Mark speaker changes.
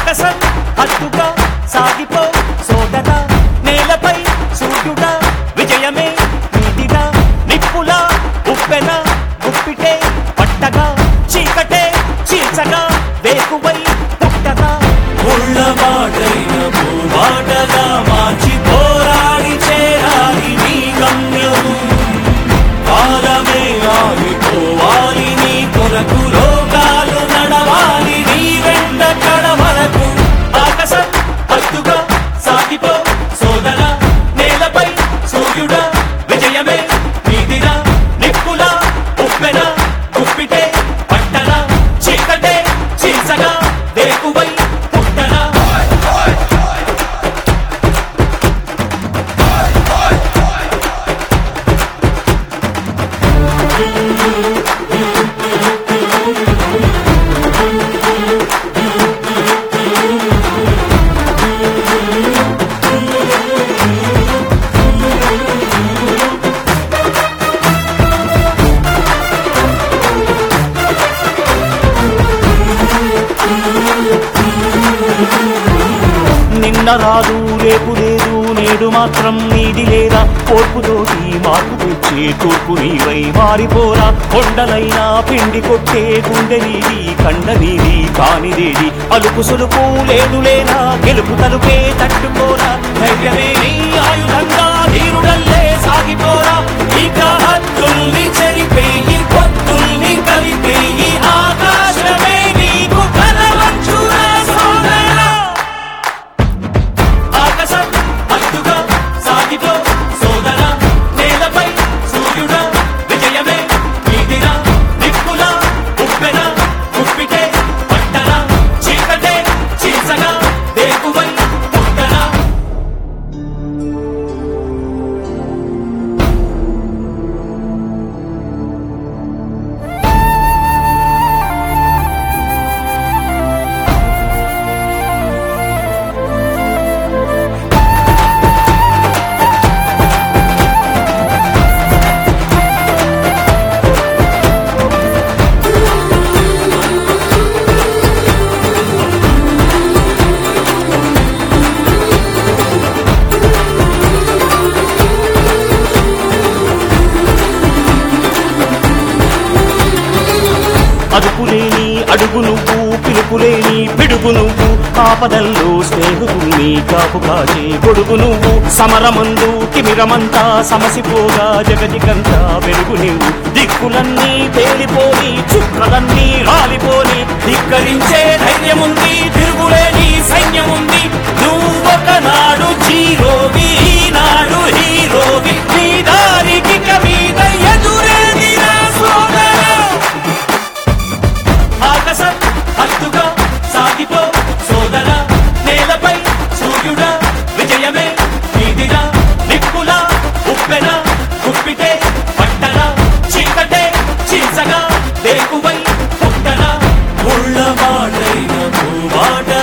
Speaker 1: ఆకాశం హద్దుగా సాగిపో సోదర నేలపై సూర్యుడా విజయమే నీదిగా నిప్పులా ఉప్పెన గుప్పిటే పట్టగా చీకటే చీల్చగా వేకువై పుట్టగా
Speaker 2: ముళ్ళ మాటైన పూమాటగా మార్చి పోరాడి చేరాలి నీ గమ్యం కాలమే ఆగిపోవాలి నీ కొరకు లోకాలు నడవాలి నీ వెంట కడవరకు
Speaker 1: ఆకాశం హద్దుగా సాగిపో సోదర నేలపై సూర్యుడా విజయమే నీదిరా నిప్పులా ఉప్పెన గుప్పిటే పట్టనా చీకటే చీల్చగా వేకువై పుట్టనా నిన్న రాదు రేపు లేదు నేడు మాత్రం నీది లేదా కోర్పుతోటి మార్పు తెచ్చే తూర్పు నీవై మారిపోరా కొండలైనా పిండి కొట్టే గుండె నీది కండ నీది కానిదేది అలుపు సులుపు లేదు లేనా గెలుపు తలుపే తట్టుకోరా ధైర్యమే నీ ఆయుధంగా ధీరుడల్లే సాగిపోరా ఇక హద్దుల్ని చెరిపేయి పొత్తుల్ని కలిపేయి ఆకాశమే నీకు కలవంచురా సోదరా ఆకాశం హద్దుగా సాగిపో సోదర నేలపై సూర్యుడా విజయమే నీదిరా నిప్పులా ఉప్పెన ఉప్పిటే పట్టనా చీకటే చీల్చగా వేకువై పుట్టనా అదుపులేని అడుగు నువ్వు పిలుపులేని పిడుగు నువ్వు ఆపదల్లో స్నేహితుల్ని కాపు కాచే గొడుగు నువ్వు సమరమందు తిమిరమంతా సమసిపోగా జగతికంతా వెలుగు నువ్వు దిక్కులన్నీ పేలిపోని చుక్కలన్నీ రాలిపోని ధిక్కరించే ధైర్యముంది తిరుగులేని సైన్యముంది నువ్వొకనాడు జీరోవి ఈనాడు హీరోవి నీ దారికి మీద ఎదురేది నా సోదరా ఆకాశం హద్దుగా సాగిపో సోదర నేలపై సూర్యుడా విజయమే నీదిరా నిప్పులా ఉప్పెన గుప్పితే పట్టనా చీకటే చీల్చగా వేకువై పుట్టనా
Speaker 2: ముళ్ళ మాటైన పూమాట